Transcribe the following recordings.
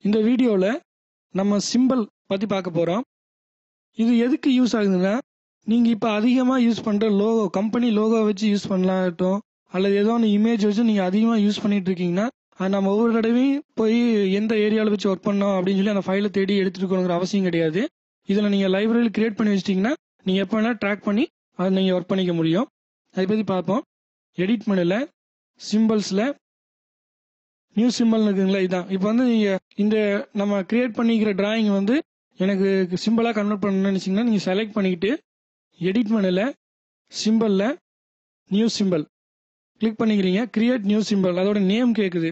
இந்த வீடியோவில் நம்ம சிம்பிள் பற்றி பார்க்க போகிறோம் இது எதுக்கு யூஸ் ஆகுதுன்னா நீங்கள் இப்போ அதிகமாக யூஸ் பண்ணுற லோகோ கம்பெனி லோகோ வச்சு யூஸ் பண்ணலாகட்டும் அல்லது ஏதோ ஒன்று இமேஜ் வச்சு நீங்கள் அதிகமாக யூஸ் பண்ணிட்டு இருக்கீங்கன்னா அது நம்ம ஒவ்வொரு தடவையும் போய் எந்த ஏரியாவில் வச்சு ஒர்க் பண்ணோம் அப்படின்னு சொல்லி அந்த ஃபைலை தேடி எடுத்துட்டு இருக்கணுங்கிற அவசியம் கிடையாது இதில் நீங்கள் லைப்ரரியில் கிரியேட் பண்ணி வச்சிட்டிங்கன்னா நீங்கள் எப்போ வேணால் ட்ராக் பண்ணி அதை நீங்கள் ஒர்க் பண்ணிக்க முடியும் அதை பற்றி பார்ப்போம் எடிட் பண்ணல சிம்பிள்ஸில் நியூ சிம்பிள் இருக்குங்களா இதுதான் இப்போ வந்து நீங்கள் இந்த நம்ம கிரியேட் பண்ணிக்கிற டிராயிங் வந்து எனக்கு சிம்பிளாக கன்வெர்ட் பண்ணணும்னு நினச்சிங்கன்னா நீங்கள் செலக்ட் பண்ணிக்கிட்டு எடிட் பண்ணல சிம்பிளில் நியூ சிம்பிள் கிளிக் பண்ணிக்கிறீங்க கிரியேட் நியூ சிம்பிள் அதோட நேம் கேட்குது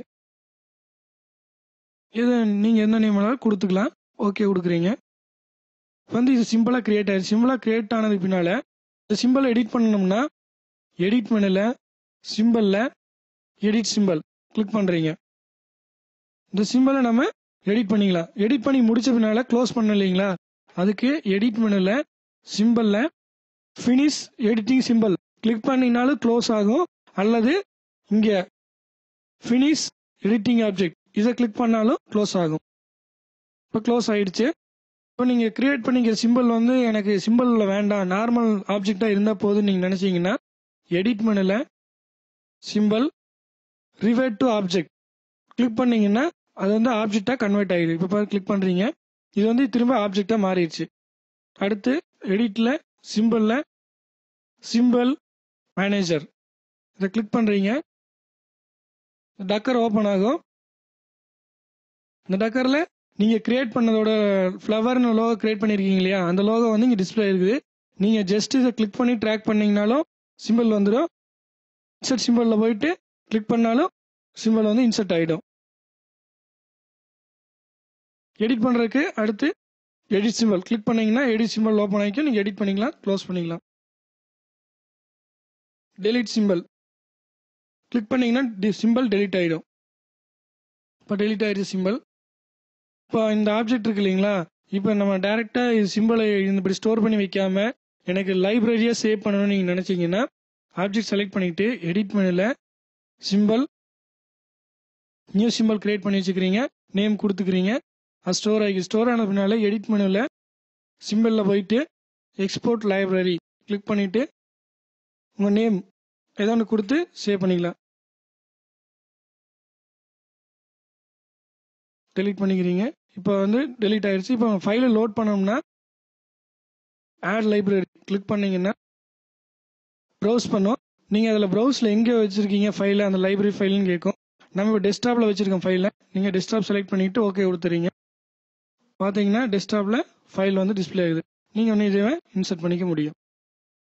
இது நீங்கள் எந்த நேம் வேணாலும் கொடுத்துக்கலாம் ஓகே கொடுக்குறீங்க வந்து இது சிம்பிளாக கிரியேட் ஆயிடுச்சு சிம்பிளாக கிரியேட் ஆனதுக்கு பின்னால் இந்த சிம்பிளை எடிட் பண்ணணும்னா எடிட் பண்ணல சிம்பிளில் எடிட் சிம்பிள் கிளிக் பண்ணுறீங்க இந்த சிம்பிளை நம்ம எடிட் பண்ணிக்கலாம் எடிட் பண்ணி முடிச்ச பின்னால க்ளோஸ் பண்ண இல்லைங்களா அதுக்கு எடிட் பண்ணல சிம்பிளில் ஃபினிஷ் எடிட்டிங் சிம்பிள் கிளிக் பண்ணினாலும் க்ளோஸ் ஆகும் அல்லது இங்கே ஃபினிஷ் எடிட்டிங் ஆப்ஜெக்ட் இதை கிளிக் பண்ணாலும் க்ளோஸ் ஆகும் இப்போ க்ளோஸ் ஆயிடுச்சு இப்போ நீங்கள் கிரியேட் பண்ணிக்கிற சிம்பிள் வந்து எனக்கு சிம்பிளில் வேண்டாம் நார்மல் ஆப்ஜெக்டாக இருந்தால் போதும் நீங்கள் நினச்சிங்கன்னா எடிட் பண்ணல symbol revert to object click பண்ணீங்கன்னா அது வந்து ஆப்ஜெக்டாக கன்வெர்ட் ஆகிடுது இப்போ கிளிக் பண்ணுறீங்க இது வந்து திரும்ப ஆப்ஜெக்டாக மாறிடுச்சு அடுத்து எடிட்டில் சிம்பிளில் சிம்பிள் மேனேஜர் இதை கிளிக் பண்ணுறீங்க டக்கர் ஓப்பன் ஆகும் இந்த டக்கரில் நீங்கள் கிரியேட் பண்ணதோட ஃப்ளவர்னு லோகோ கிரியேட் பண்ணியிருக்கீங்க இல்லையா அந்த லோகோ வந்து இங்கே டிஸ்பிளே இருக்குது நீங்கள் ஜஸ்ட் இதை கிளிக் பண்ணி ட்ராக் பண்ணீங்கனாலும் சிம்பிள் வந்துடும் இன்சர்ட் சிம்பிளில் போயிட்டு கிளிக் பண்ணாலும் சிம்பிள் வந்து இன்சர்ட் ஆகிடும் எடிட் பண்ணுறதுக்கு அடுத்து எடிட் சிம்பிள் கிளிக் பண்ணீங்கன்னா எடிட் சிம்பிள் ஓப்பன் ஆகிக்கும் நீங்கள் எடிட் பண்ணிக்கலாம் க்ளோஸ் பண்ணிக்கலாம் டெலிட் சிம்பிள் கிளிக் பண்ணீங்கன்னா சிம்பிள் டெலிட் ஆகிடும் இப்போ டெலிட் ஆயிடுச்சு சிம்பிள் இப்போ இந்த ஆப்ஜெக்ட் இருக்கு இல்லைங்களா இப்போ நம்ம டேரெக்டாக இது சிம்பிளை இப்படி ஸ்டோர் பண்ணி வைக்காம எனக்கு லைப்ரரியாக சேவ் பண்ணணும்னு நீங்கள் நினச்சிங்கன்னா ஆப்ஜெக்ட் செலக்ட் பண்ணிட்டு எடிட் பண்ணல சிம்பிள் நியூ சிம்பிள் கிரியேட் பண்ணி வச்சுக்கிறீங்க நேம் கொடுத்துக்கிறீங்க அது ஸ்டோர் ஆகி ஸ்டோர் ஆன பின்னால எடிட் மெனுவில் சிம்பிளில் போயிட்டு எக்ஸ்போர்ட் லைப்ரரி கிளிக் பண்ணிவிட்டு உங்கள் நேம் ஏதோ ஒன்று கொடுத்து சேவ் பண்ணிக்கலாம் டெலீட் பண்ணிக்கிறீங்க இப்போ வந்து டெலீட் ஆயிடுச்சு இப்போ ஃபைலை லோட் பண்ணோம்னா ஆட் லைப்ரரி கிளிக் பண்ணீங்கன்னா ப்ரௌஸ் பண்ணும் நீங்கள் அதில் ப்ரௌஸில் எங்கே வச்சுருக்கீங்க ஃபைலை அந்த லைப்ரரி ஃபைல்னு கேட்கும் நம்ம இப்போ டெஸ்க்டாப்பில் வச்சுருக்கோம் ஃபைலை நீங்கள் டெஸ்க்டாப் செலக்ட் பண்ணிவிட்டு ஓகே கொடுத்துறீங்க பார்த்தீங்கன்னா டெஸ்க்டாப்பில் ஃபைல் வந்து டிஸ்பிளே ஆகுது நீங்கள் ஒன்று இதுவே இன்சர்ட் பண்ணிக்க முடியும்